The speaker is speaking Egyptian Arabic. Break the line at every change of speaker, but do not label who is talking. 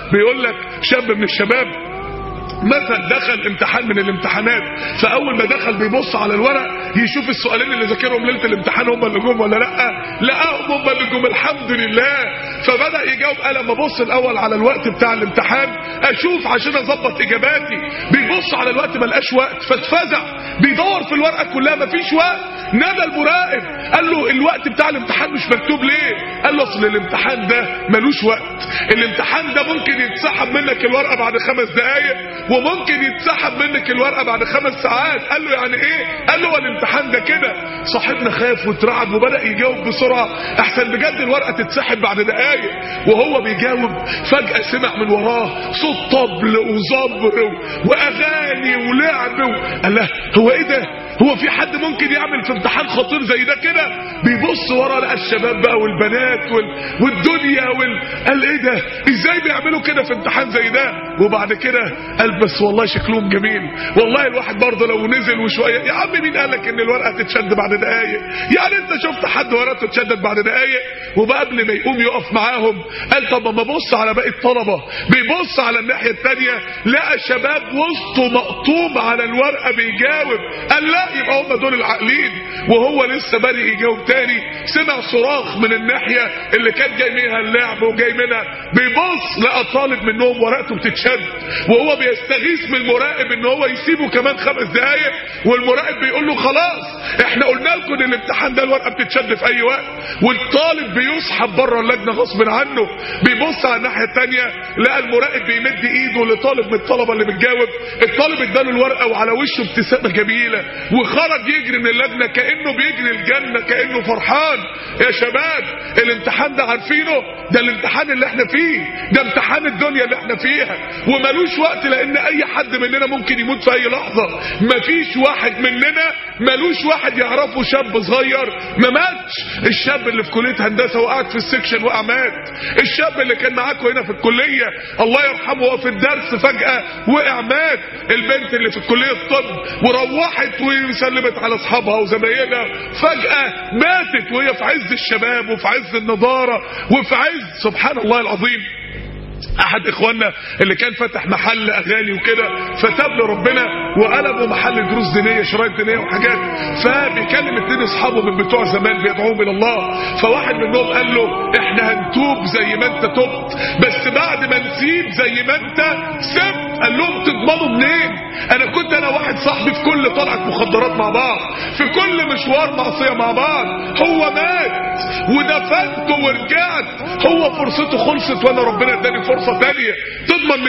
بيقول لك شاب من الشباب مثلا دخل امتحان من الامتحانات فاول ما دخل بيبص على الورق يشوف السؤالين اللي ذاكرهم ليله الامتحان هم اللي جم ولا لا لقاهم هم اللي جم الحمد لله فبدا يجاوب قال لما ابص الاول على الوقت بتاع الامتحان اشوف عشان اظبط اجاباتي بيبص على الوقت ما لقاش وقت فاتفزع بيدور في الورقه كلها ما فيش وقت نادى المراقب قال له الوقت بتاع الامتحان مش مكتوب ليه قال له اصل الامتحان ده ملوش وقت الامتحان ده ممكن يتسحب منك الورقه بعد خمس دقائق وممكن يتسحب منك الورقه بعد خمس ساعات قال له يعني ايه قال له الامتحان ده كده صاحبنا خاف واترعب وبدا يجاوب بسرعه احسن بجد الورقه تتسحب بعد دقائق وهو بيجاوب فجاه سمع من وراه صوت طبل وزمر و- واغاني ولعب و... قال له هو ايه ده هو في حد ممكن يعمل في امتحان خطير زي ده كده بيبص ورا لقى الشباب بقى والبنات وال... والدنيا وال... قال ايه ده ازاي بيعملوا كده في امتحان زي ده وبعد كده قال بس والله شكلهم جميل والله الواحد برضه لو نزل وشويه يا عم مين قالك ان الورقه تتشد بعد دقايق يعني انت شفت حد ورقته اتشدت بعد دقايق وبقى قبل ما يقوم يقف معاهم قال طب ما ابص على باقي الطلبه بيبص على الناحيه الثانيه لقى شباب وسطه مقطوم على الورقه بيجاوب قال لا يبقى هم دول العاقلين وهو لسه بادئ يجاوب تاني سمع صراخ من الناحيه اللي كان جاي منها اللعب وجاي منها بيبص لقى طالب منهم ورقته بتتشد وهو بيستغيث من المراقب ان هو يسيبه كمان خمس دقايق والمراقب بيقول له خلاص احنا قلنا لكم ان الامتحان ده الورقه بتتشد في اي وقت والطالب بيسحب بره اللجنه غصب عنه بيبص على الناحيه الثانيه لقى المراقب بيمد ايده لطالب من الطلبه اللي بتجاوب الطالب اداله الورقه وعلى وشه ابتسامه جميله وخرج يجري من اللجنه كانه بيجري الجنه كانه فرحان يا شباب الامتحان ده عارفينه ده الامتحان اللي احنا فيه ده امتحان الدنيا اللي احنا فيها وملوش وقت لان اي حد مننا ممكن يموت في اي لحظه مفيش واحد مننا ملوش واحد يعرفه شاب صغير ما ماتش الشاب اللي في كليه هندسه وقعد في السكشن وقع مات الشاب اللي كان معاكم هنا في الكليه الله يرحمه وهو في الدرس فجاه وقع مات البنت اللي في كليه الطب وروحت وسلمت على اصحابها وزمايلها فجاه ماتت وهي في عز الشباب وفي عز النضاره وفي عز سبحان الله العظيم احد اخواننا اللي كان فتح محل اغاني وكده فتاب له ربنا وقلبوا محل دروس دينيه شرايط دينيه وحاجات فبيكلم اتنين اصحابه من بتوع زمان بيدعوهم الى الله فواحد منهم قال له احنا هنتوب زي ما انت تبت بس بعد ما نسيب زي ما انت سبت قال لهم تضمنوا منين انا كنت انا واحد صاحبي في كل طلعه مخدرات مع بعض في كل مشوار معصيه مع بعض هو مات ودفنته ورجعت هو فرصته خلصت وانا ربنا اداني فرصه تانية تضمن